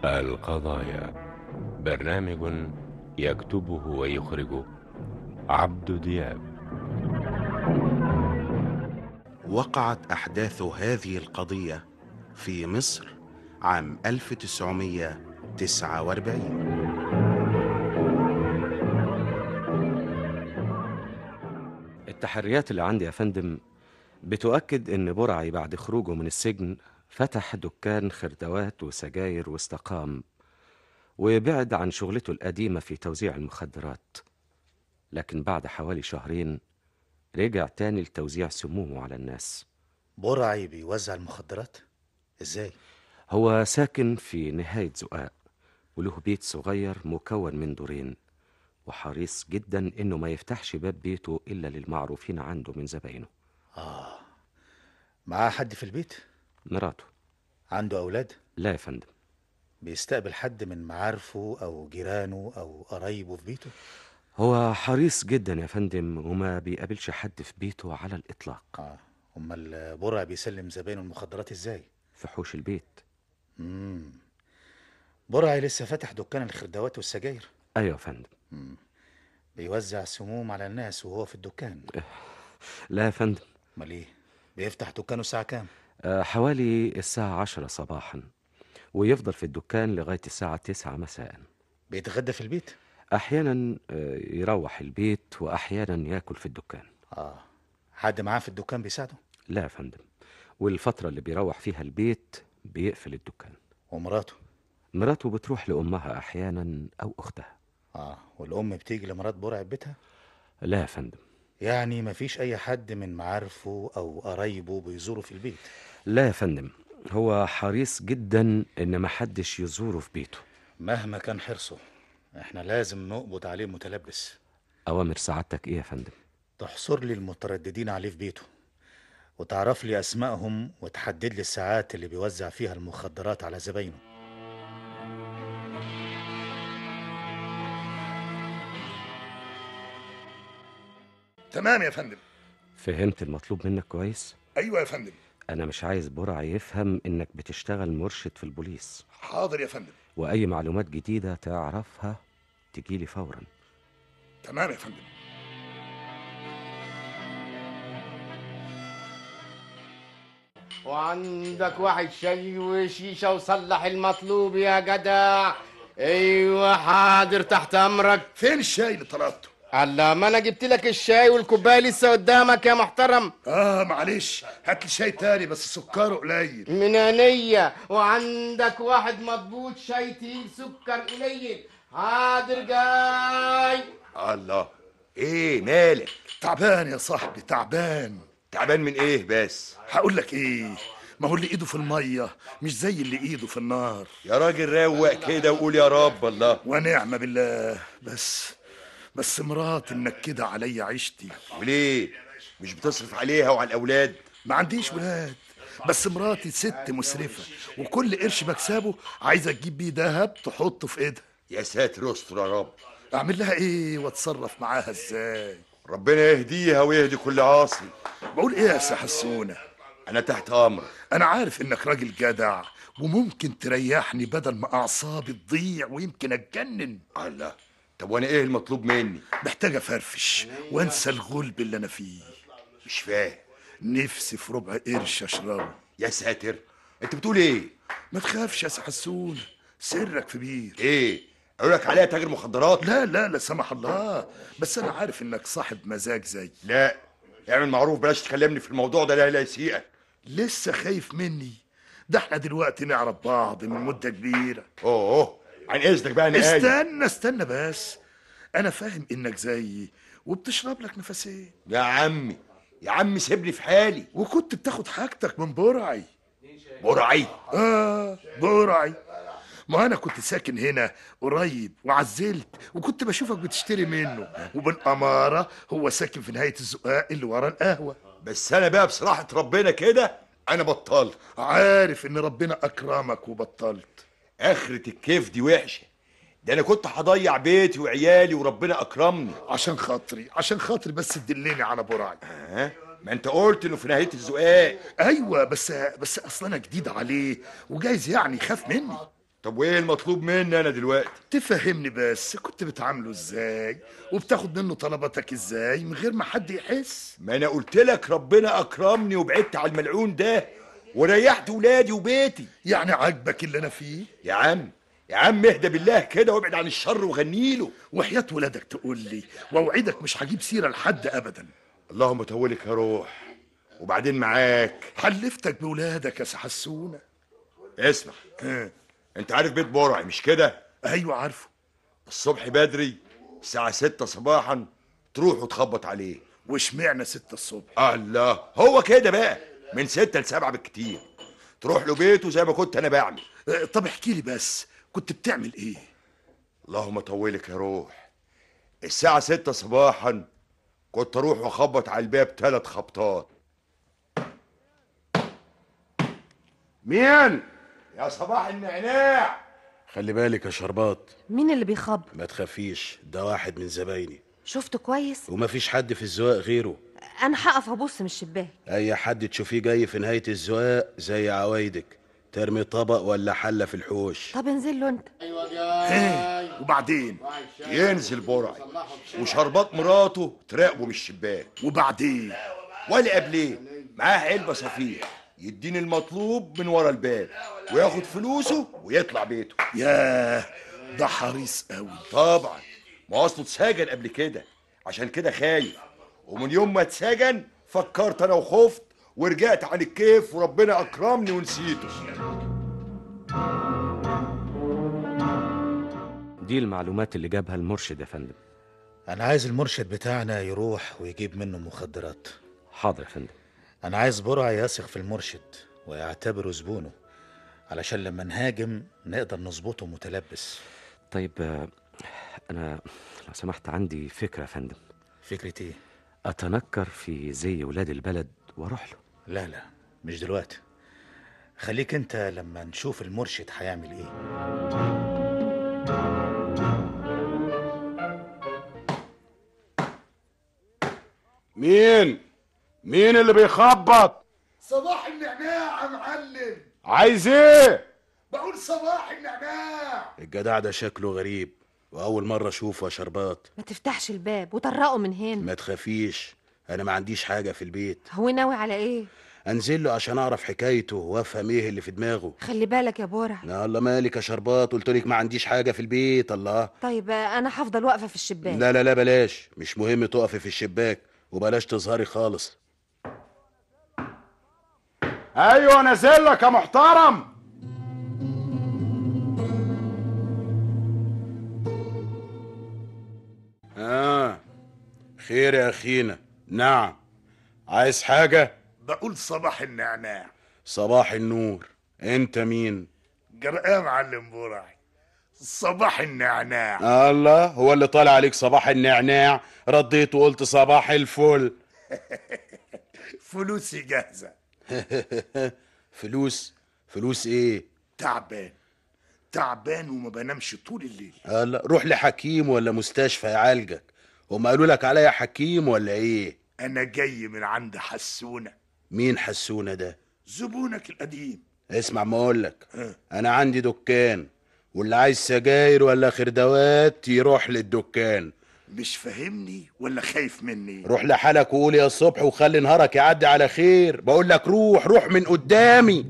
القضايا برنامج يكتبه ويخرجه عبد دياب وقعت أحداث هذه القضية في مصر عام 1949 التحريات اللي عندي يا فندم بتؤكد ان برعي بعد خروجه من السجن فتح دكان خردوات وسجاير واستقام وبعد عن شغلته القديمة في توزيع المخدرات لكن بعد حوالي شهرين رجع تاني لتوزيع سمومه على الناس برعي بيوزع المخدرات ازاي هو ساكن في نهاية زقاق وله بيت صغير مكون من دورين وحريص جدا انه ما يفتحش باب بيته الا للمعروفين عنده من زباينه اه معاه حد في البيت مراته عنده اولاد لا يا فندم بيستقبل حد من معارفه او جيرانه او قرايبه في بيته هو حريص جدا يا فندم وما بيقابلش حد في بيته على الإطلاق اه امال برعي بيسلم زباينه المخدرات ازاي في حوش البيت امم برعي لسه فاتح دكان الخردوات والسجاير أيوة يا فندم بيوزع سموم على الناس وهو في الدكان لا يا فندم امال ايه بيفتح دكانه الساعه كام آه، حوالي الساعة عشرة صباحا ويفضل في الدكان لغاية الساعة تسعة مساء بيتغدى في البيت أحيانا آه، يروح البيت وأحيانا ياكل في الدكان اه حد معاه في الدكان بيساعده لا يا فندم والفترة اللي بيروح فيها البيت بيقفل الدكان ومراته مراته بتروح لأمها أحيانا أو أختها اه والام بتيجي لمرات برعي في بيتها لا يا فندم يعني مفيش اي حد من معارفه او قرايبه بيزوره في البيت لا يا فندم هو حريص جدا إن محدش يزوره في بيته مهما كان حرصه احنا لازم نقبض عليه متلبس أوامر سعادتك إيه يا فندم تحصر لي المترددين عليه في بيته وتعرف لي اسمائهم وتحدد لي الساعات اللي بيوزع فيها المخدرات على زباينه تمام يا فندم فهمت المطلوب منك كويس ايوه يا فندم أنا مش عايز برعي يفهم إنك بتشتغل مرشد في البوليس حاضر يا فندم وأي معلومات جديدة تعرفها تجيلي فورا تمام يا فندم وعندك واحد شاي وشيشة وصلح المطلوب يا جدع ايوه حاضر تحت امرك فين الشاي اللي طلبته الله ما انا جبت لك الشاي والكوبايه لسه قدامك يا محترم اه معلش هات لي شاي تاني بس سكره قليل من عينيا وعندك واحد مضبوط شاي تقيل سكر قليل حاضر جاي الله ايه مالك تعبان يا صاحبي تعبان تعبان من ايه بس هقول لك ايه ما هو اللي ايده في الميه مش زي اللي ايده في النار يا راجل روق كده وقول يا رب الله ونعم بالله بس بس مرات انك كده عليا عيشتي وليه مش بتصرف عليها وعلى الاولاد ما عنديش ولاد بس مراتي ست مسرفة وكل قرش بكسبه عايزة تجيب بيه دهب تحطه في ايدها يا ساتر استر يا رب اعمل لها ايه واتصرف معاها ازاي ربنا يهديها ويهدي كل عاصي بقول ايه يا سي حسونة انا تحت امرك انا عارف انك راجل جدع وممكن تريحني بدل ما اعصابي تضيع ويمكن اتجنن الله طب وانا ايه المطلوب مني محتاج افرفش وانسى الغلب اللي انا فيه مش فاهم نفسي في ربع قرش اشربه يا ساتر انت بتقول ايه ما تخافش يا سي حسونة سرك في بير ايه اقول لك عليها تاجر مخدرات لا لا لا سمح الله بس انا عارف انك صاحب مزاج زي لا اعمل معروف بلاش تكلمني في الموضوع ده لا لا يسيئك لسه خايف مني ده احنا دلوقتي نعرف بعض من مدة كبيرة اوه اوه عن اذنك بقى انا قايل. استنى استنى بس انا فاهم انك زيي وبتشرب لك نفسين يا عمي يا عمي سيبني في حالي وكنت بتاخد حاجتك من برعي برعي اه برعي ما انا كنت ساكن هنا قريب وعزلت وكنت بشوفك بتشتري منه وبالاماره هو ساكن في نهايه الزقاق اللي ورا القهوه بس انا بقى بصراحه ربنا كده انا بطلت عارف ان ربنا اكرمك وبطلت اخرة الكيف دي وحشه ده انا كنت هضيع بيتي وعيالي وربنا اكرمني عشان خاطري عشان خاطري بس تدلني على برعي ها ما انت قلت انه في نهايه الزقاق ايوه بس بس اصلا انا جديد عليه وجايز يعني يخاف مني طب وايه المطلوب مني انا دلوقتي تفهمني بس كنت بتعامله ازاي وبتاخد منه طلباتك ازاي من غير ما حد يحس ما انا قلت لك ربنا اكرمني وبعدت على الملعون ده وريحت ولادي وبيتي يعني عاجبك اللي انا فيه يا عم يا عم اهدى بالله كده وابعد عن الشر وغنيله وحياة ولادك تقول لي واوعدك مش هجيب سيرة لحد ابدا اللهم طولك يا روح وبعدين معاك حلفتك بولادك يا سحسونة اسمع ها انت عارف بيت برعي مش كده ايوه عارفه الصبح بدري الساعة ستة صباحا تروح وتخبط عليه واشمعنى ستة الصبح الله هو كده بقى من ستة لسبعة بالكتير تروح له بيته زي ما كنت انا بعمل اه، طب احكي لي بس كنت بتعمل ايه اللهم طولك يا روح الساعة ستة صباحا كنت اروح واخبط على الباب ثلاث خبطات مين يا صباح النعناع خلي بالك يا شربات مين اللي بيخبط ما تخافيش ده واحد من زبايني شفته كويس ومفيش حد في الزواق غيره انا هقف ابص من الشباك اي حد تشوفيه جاي في نهاية الزواق زي عوايدك ترمي طبق ولا حلة في الحوش طب انزل له انت ايوه ايه جاي وبعدين ينزل برعي وشربات مراته تراقبه من الشباك وبعدين ولا قبليه معاه علبة صفيح يديني المطلوب من ورا الباب وياخد فلوسه ويطلع بيته ياه ده حريص قوي طبعا ما اصله اتسجن قبل كده عشان كده خايف ومن يوم ما اتسجن فكرت انا وخفت ورجعت عن الكيف وربنا اكرمني ونسيته دي المعلومات اللي جابها المرشد يا فندم انا عايز المرشد بتاعنا يروح ويجيب منه مخدرات حاضر يا فندم انا عايز برع يثق في المرشد ويعتبره زبونه علشان لما نهاجم نقدر نظبطه متلبس طيب آه، انا لو سمحت عندي فكرة يا فندم فكرة ايه اتنكر في زي ولاد البلد واروح له لا لا مش دلوقتي خليك انت لما نشوف المرشد هيعمل ايه مين مين اللي بيخبط صباح النعناع يا معلم عايز ايه بقول صباح النعناع الجدع ده شكله غريب واول مرة اشوفه يا شربات ما تفتحش الباب وطرقه من هنا ما تخافيش انا ما عنديش حاجة في البيت هو ناوي على ايه انزل له عشان اعرف حكايته وافهم ايه اللي في دماغه خلي بالك يا برع لا الله مالك يا شربات قلت لك ما عنديش حاجة في البيت الله طيب آه، انا هفضل واقفه في الشباك لا لا لا بلاش مش مهم تقفي في الشباك وبلاش تظهري خالص ايوه نازل لك يا محترم اه خير يا اخينا نعم عايز حاجة بقول صباح النعناع صباح النور انت مين جرأة يا معلم برعي صباح النعناع الله هو اللي طالع عليك صباح النعناع رديت وقلت صباح الفل فلوسي جاهزة فلوس فلوس ايه تعبان تعبان وما بنامش طول الليل الله روح لحكيم ولا مستشفى يعالجك هم قالوا لك عليا حكيم ولا ايه انا جاي من عند حسونة مين حسونة ده زبونك القديم اسمع ما اقولك انا عندي دكان واللي عايز سجاير ولا خردوات يروح للدكان مش فاهمني ولا خايف مني روح لحالك وقول يا الصبح وخلي نهارك يعدي على خير بقول لك روح روح من قدامي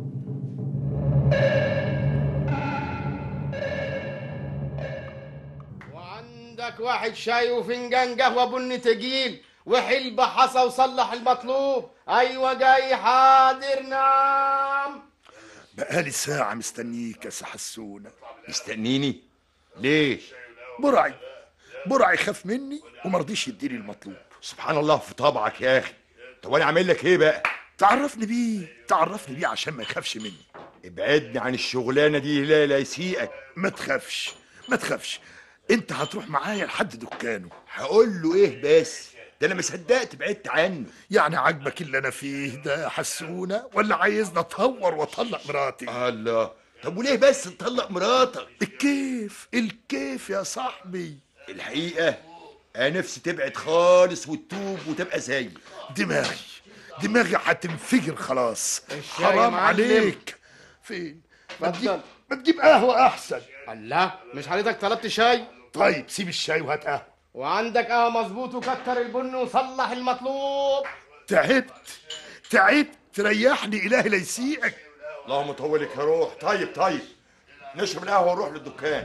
وعندك واحد شاي وفنجان قهوة بني تقيل وحلبة حصى وصلح المطلوب ايوه جاي حاضر نعم بقالي ساعة مستنيك يا حسونة مستنيني ليه برعي برعي خاف مني ومرضيش يديني المطلوب سبحان الله في طبعك يا اخي طب انا اعمل لك ايه بقى تعرفني بيه تعرفني بيه عشان ما يخافش مني ابعدني عن الشغلانه دي لا لا يسيئك ما تخافش ما تخافش انت هتروح معايا لحد دكانه هقول له ايه بس ده انا ما صدقت بعدت عنه يعني عاجبك اللي انا فيه ده يا حسونة ولا عايزني اتهور واطلق مراتي الله طب وليه بس تطلق مراتك الكيف الكيف يا صاحبي الحقيقه انا نفسي تبعد خالص وتتوب وتبقى زيي دماغي دماغي هتنفجر خلاص الشاي يا حرام معلم. عليك فين ما تجيب اتفضل ما تجيب قهوه احسن الله مش حضرتك طلبت شاي طيب سيب الشاي وهات قهوه وعندك قهوه مظبوط وكتر البن وصلح المطلوب تعبت تعبت ريحني الهي لا يسيئك اللهم طولك يا روح طيب طيب نشرب القهوه ونروح للدكان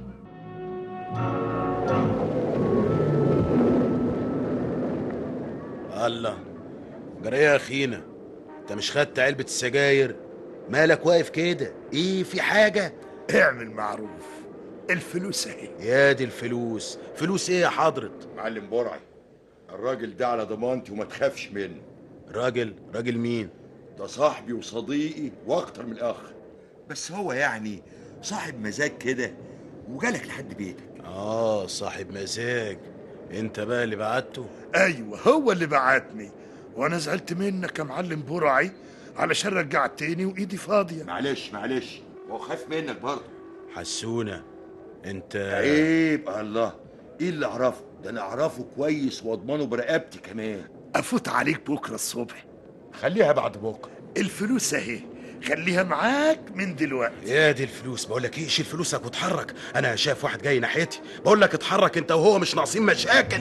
الله جرى إيه يا اخينا انت مش خدت علبة السجاير مالك واقف كده ايه في حاجة اعمل معروف الفلوس اهي يا دي الفلوس فلوس ايه يا حضرة معلم برعي الراجل ده على ضمانتي وما تخافش منه راجل راجل مين ده صاحبي وصديقي واكتر من الاخ بس هو يعني صاحب مزاج كده وجالك لحد بيتك اه صاحب مزاج انت بقى اللي بعته ايوه هو اللي بعتني وانا زعلت منك يا معلم برعي علشان رجعتني وايدي فاضيه معلش معلش هو خاف منك برضه حسونة انت عيب الله ايه اللي اعرفه ده انا اعرفه كويس واضمنه برقبتي كمان افوت عليك بكره الصبح خليها بعد بكره الفلوس اهي خليها معاك من دلوقتي يا دي الفلوس بقول لك ايه شيل فلوسك واتحرك انا شايف واحد جاي ناحيتي بقول لك اتحرك انت وهو مش ناقصين مشاكل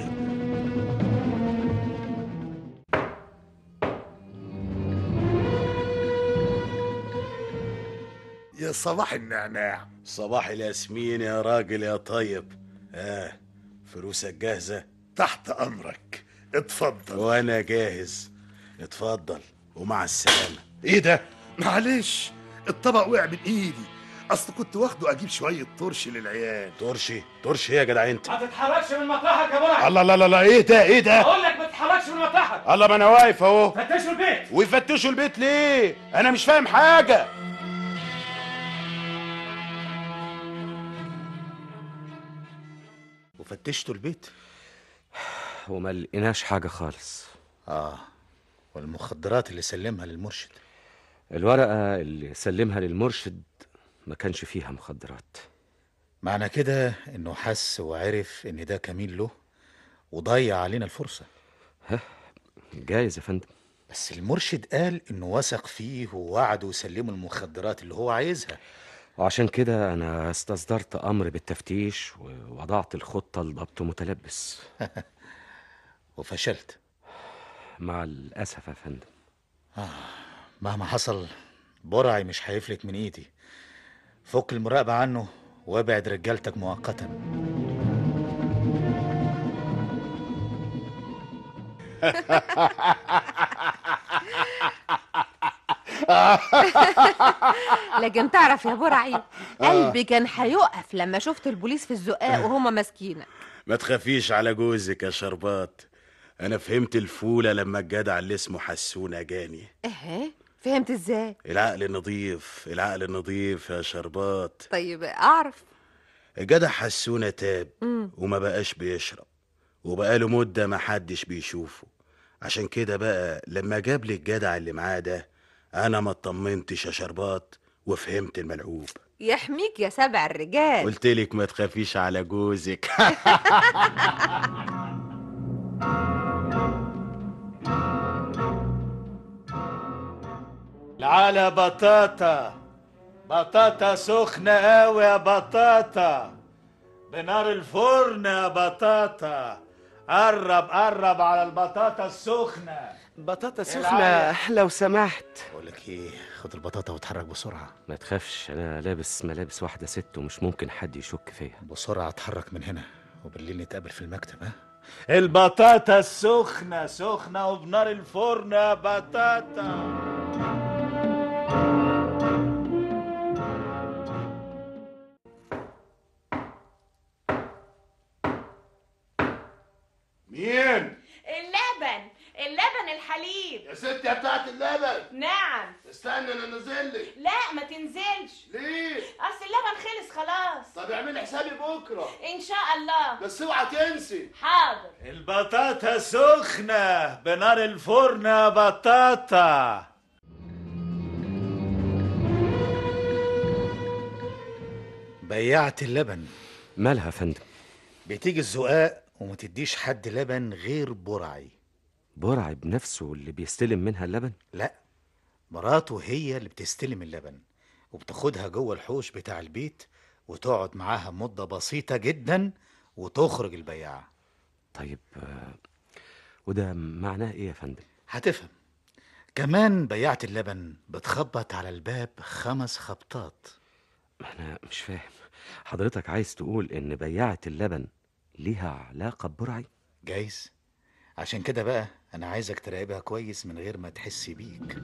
يا صباح النعناع صباح الياسمين يا راجل يا طيب اه فلوسك جاهزة تحت امرك اتفضل وانا جاهز اتفضل ومع السلامة ايه ده معلش الطبق وقع من ايدي اصل كنت واخده اجيب شويه طرش للعيال ترشي ترشي ايه يا جدع انت ما تتحركش من مطرحك يا برعي الله الله الله ايه ده ايه ده اقول لك ما تتحركش من مطرحك الله ما انا واقف اهو فتشوا البيت ويفتشوا البيت ليه انا مش فاهم حاجة وفتشتوا البيت وما لقيناش حاجة خالص اه والمخدرات اللي سلمها للمرشد الورقة اللي سلمها للمرشد ما كانش فيها مخدرات معنى كده انه حس وعرف ان ده كمين له وضيع علينا الفرصة جايز يا فندم بس المرشد قال انه وثق فيه ووعده يسلمه المخدرات اللي هو عايزها وعشان كده أنا استصدرت أمر بالتفتيش ووضعت الخطة لضبط متلبس وفشلت مع الأسف يا فندم مهما حصل برعي مش هيفلت من ايدي فك المراقبة عنه وابعد رجالتك مؤقتا لكن تعرف يا برعي قلبي كان هيقف لما شفت البوليس في الزقاق وهما ماسكينك ما تخافيش على جوزك يا شربات انا فهمت الفولة لما الجدع اللي اسمه حسونة جاني ايه فهمت ازاي العقل نظيف العقل نظيف يا شربات طيب اعرف الجدع حسونة تاب وما بقاش بيشرب وبقاله مدة ما حدش بيشوفه عشان كده بقى لما جاب لي الجدع اللي معاه ده انا ما اطمنتش يا شربات وفهمت الملعوب يحميك يا سبع الرجال قلتلك ما تخافيش على جوزك على بطاطا بطاطا سخنة قوي يا بطاطا بنار الفرن يا بطاطا قرب قرب على البطاطا السخنة بطاطا سخنة، لو سمحت بقول لك ايه خد البطاطا واتحرك بسرعة ما تخافش أنا لابس ملابس واحدة ست ومش ممكن حد يشك فيا بسرعة اتحرك من هنا وبالليل نتقابل في المكتب ها البطاطا السخنة سخنة وبنار الفرن يا بطاطا مين اللبن اللبن الحليب يا ست يا بتاعت اللبن نعم استنى انا نازل لك لا ما تنزلش ليه اصل اللبن خلص خلاص طب اعملي حسابي بكره ان شاء الله بس اوعى تنسي حاضر البطاطا سخنة بنار الفرن يا بطاطا بيعت اللبن مالها يا فندم بتيجي الزقاق وما تديش حد لبن غير برعي برعي بنفسه اللي بيستلم منها اللبن لا مراته هي اللي بتستلم اللبن وبتاخدها جوه الحوش بتاع البيت وتقعد معاها مدة بسيطة جدا وتخرج البياعة طيب آه، وده معناه ايه يا فندم هتفهم كمان بياعة اللبن بتخبط على الباب خمس خبطات انا مش فاهم حضرتك عايز تقول ان بياعة اللبن ليها علاقة ببرعي جايز عشان كده بقى انا عايزك تراقبها كويس من غير ما تحس بيك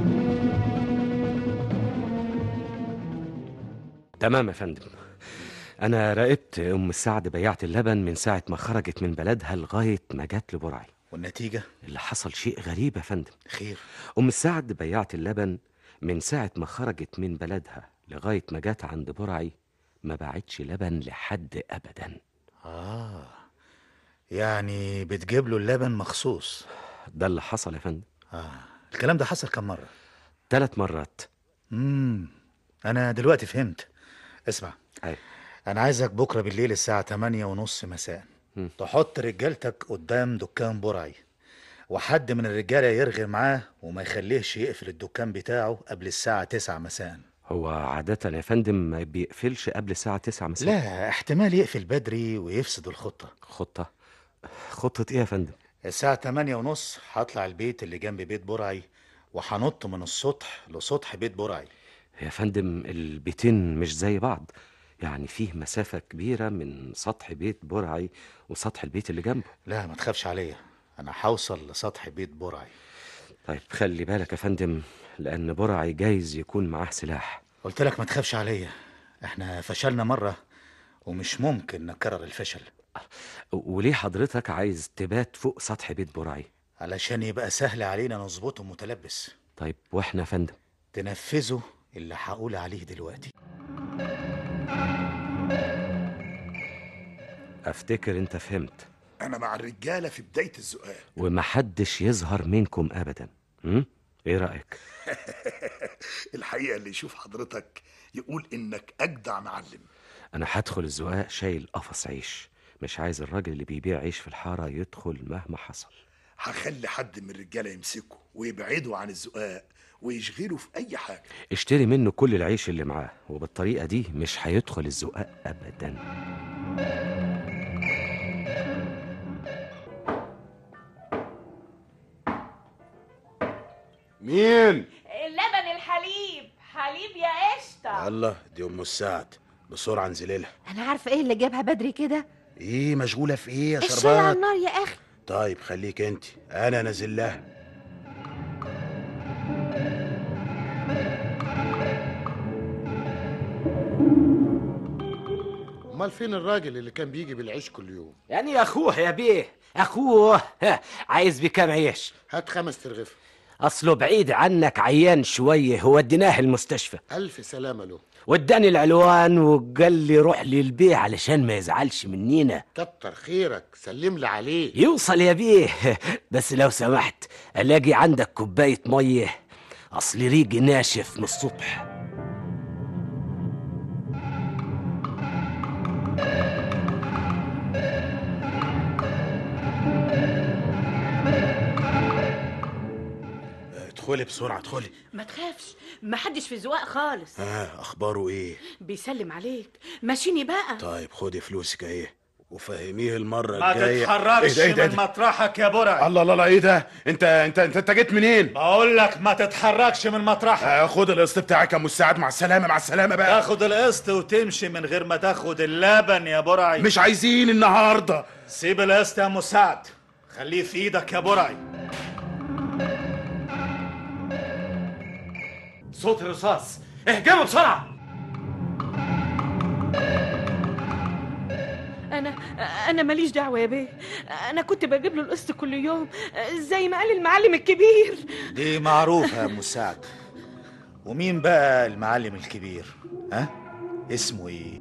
تمام يا فندم انا راقبت ام السعد بياعة اللبن من ساعة ما خرجت من بلدها لغاية ما جت لبرعي والنتيجة اللي حصل شيء غريب يا فندم خير ام السعد بياعة اللبن من ساعة ما خرجت من بلدها لغاية ما جت عند برعي ما باعتش لبن لحد ابدا اه يعني بتجيب له اللبن مخصوص ده اللي حصل يا فندم اه الكلام ده حصل كم مرة ثلاث مرات امم انا دلوقتي فهمت اسمع أيوة. انا عايزك بكره بالليل الساعه 8 ونص مساء مم. تحط رجالتك قدام دكان برعي وحد من الرجاله يرغي معاه وما يخليهش يقفل الدكان بتاعه قبل الساعه 9 مساء هو عادة يا فندم ما بيقفلش قبل الساعة 9 مساء لا احتمال يقفل بدري ويفسد الخطه خطة خطة ايه يا فندم الساعه 8 ونص هطلع البيت اللي جنب بيت برعي وهنط من السطح لسطح بيت برعي يا فندم البيتين مش زي بعض يعني فيه مسافة كبيرة من سطح بيت برعي وسطح البيت اللي جنبه لا ما تخافش عليا انا هوصل لسطح بيت برعي طيب خلي بالك يا فندم لأن برعي جايز يكون معاه سلاح قلت لك ما تخافش عليا احنا فشلنا مرة ومش ممكن نكرر الفشل وليه حضرتك عايز تبات فوق سطح بيت برعي علشان يبقى سهل علينا نظبطه متلبس طيب واحنا يا فندم تنفذوا اللي هقول عليه دلوقتي افتكر انت فهمت انا مع الرجاله في بدايه الزقاق ومحدش يظهر منكم ابدا م? ايه رأيك الحقيقه اللي يشوف حضرتك يقول انك اجدع معلم انا هدخل الزقاق شايل قفص عيش مش عايز الراجل اللي بيبيع عيش في الحارة يدخل مهما حصل هخلي حد من الرجاله يمسكه ويبعده عن الزقاق ويشغله في اي حاجه اشتري منه كل العيش اللي معاه وبالطريقة دي مش هيدخل الزقاق ابدا مين اللبن الحليب حليب يا قشطة الله دي ام السعد بسرعه انزلي لها انا عارفه ايه اللي جابها بدري كده ايه مشغوله في ايه يا الشاي على شربات النار يا اخي طيب خليك انت انا نازل لها امال فين الراجل اللي كان بيجي بالعيش كل يوم يعني اخوه يا بيه اخوه ها، عايز بكام عيش هات خمس ترغيف اصله بعيد عنك عيان شويه وديناه المستشفى الف سلامه له واداني العلوان وقال لي روح للبيع علشان ما يزعلش منينا كتر خيرك سلم لي عليه يوصل يا بيه بس لو سمحت الاقي عندك كوبايه ميه اصل ريقي ناشف من الصبح ادخلي بسرعه ادخلي ما تخافش ما حدش في زواق خالص ها اخباره ايه بيسلم عليك ماشيني بقى طيب خدي فلوسك اهي وفهميه المره ما الجايه تتحركش إيه ده إيه ده من إيه ده؟ مطرحك يا برع الله الله الله ايه ده انت انت انت, انت جيت منين بقول لك ما تتحركش من مطرحك آه خد القسط بتاعك يا مساعد مع السلامه مع السلامه بقى تاخد القسط وتمشي من غير ما تاخد اللبن يا برعي مش عايزين النهارده سيب القسط يا مساعد خليه في ايدك يا برعي صوت الرصاص اهجموا بسرعة انا انا ماليش دعوه يا بيه انا كنت بجيب له القسط كل يوم زي ما قال المعلم الكبير دي معروفة يا مساعد ومين بقى المعلم الكبير ها اسمه ايه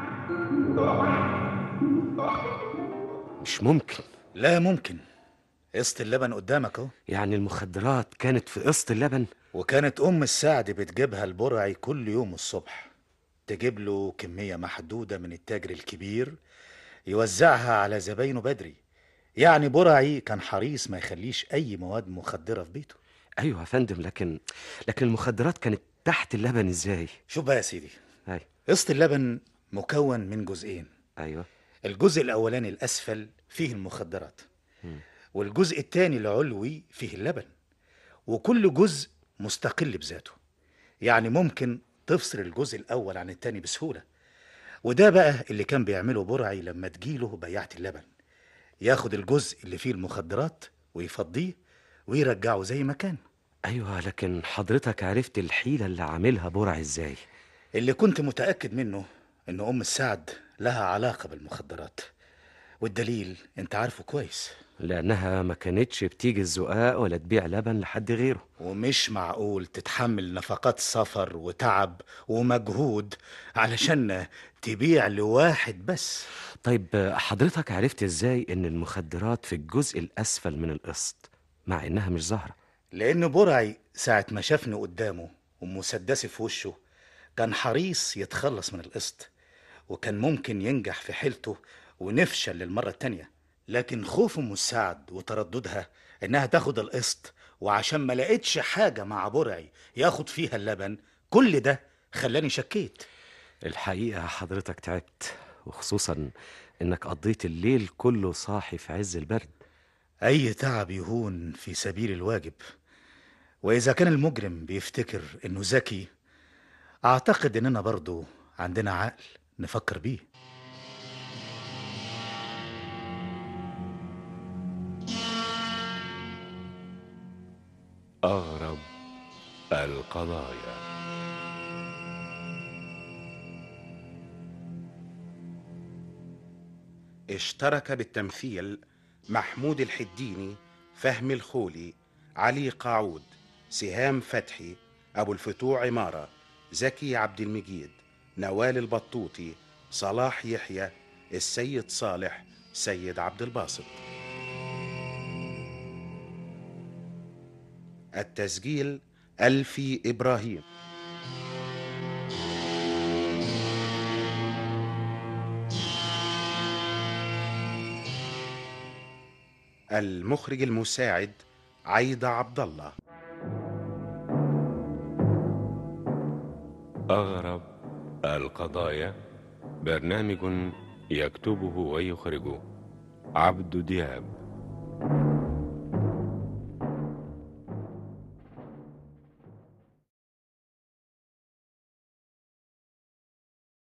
مش ممكن لا ممكن قسط اللبن قدامك اهو يعني المخدرات كانت في قسط اللبن وكانت ام السعد بتجيبها البرعي كل يوم الصبح تجيب له كمية محدودة من التاجر الكبير يوزعها على زباينه بدري يعني برعي كان حريص ما يخليش اي مواد مخدرة في بيته ايوه يا فندم لكن لكن المخدرات كانت فتحت اللبن ازاي شوف بقى يا سيدي اي قسط اللبن مكون من جزئين ايوه الجزء الاولاني الاسفل فيه المخدرات مم. والجزء الثاني العلوي فيه اللبن وكل جزء مستقل بذاته يعني ممكن تفصل الجزء الاول عن الثاني بسهوله وده بقى اللي كان بيعمله برعي لما تجيله بياعة اللبن ياخد الجزء اللي فيه المخدرات ويفضيه ويرجعه زي ما كان ايوه لكن حضرتك عرفت الحيله اللي عاملها برع ازاي اللي كنت متأكد منه إن أم السعد لها علاقة بالمخدرات والدليل أنت عارفه كويس لانها ما كانتش بتيجي الزقاق ولا تبيع لبن لحد غيره ومش معقول تتحمل نفقات سفر وتعب ومجهود علشان تبيع لواحد بس طيب حضرتك عرفت ازاي ان المخدرات في الجزء الاسفل من القسط مع انها مش ظاهره لأن برعي ساعة ما شافني قدامه ومسدسي في وشه كان حريص يتخلص من القسط وكان ممكن ينجح في حيلته ونفشل للمرة التانية لكن خوف أم السعد وترددها إنها تاخد القسط وعشان ما لقيتش حاجة مع برعي ياخد فيها اللبن كل ده خلاني شكيت الحقيقه حضرتك تعبت وخصوصا انك قضيت الليل كله صاحي في عز البرد أي تعب يهون في سبيل الواجب وإذا كان المجرم بيفتكر إنه ذكي أعتقد إننا برضو عندنا عقل نفكر بيه أغرب القضايا اشترك بالتمثيل محمود الحديني فهمي الخولي علي قاعود سهام فتحي أبو الفتوع عمارة زكي عبد المجيد نوال البطوطي صلاح يحيى السيد صالح سيد عبد الباسط التسجيل ألفي إبراهيم المخرج المساعد عايدة عبد الله أغرب القضايا برنامج يكتبه ويخرجه عبد دياب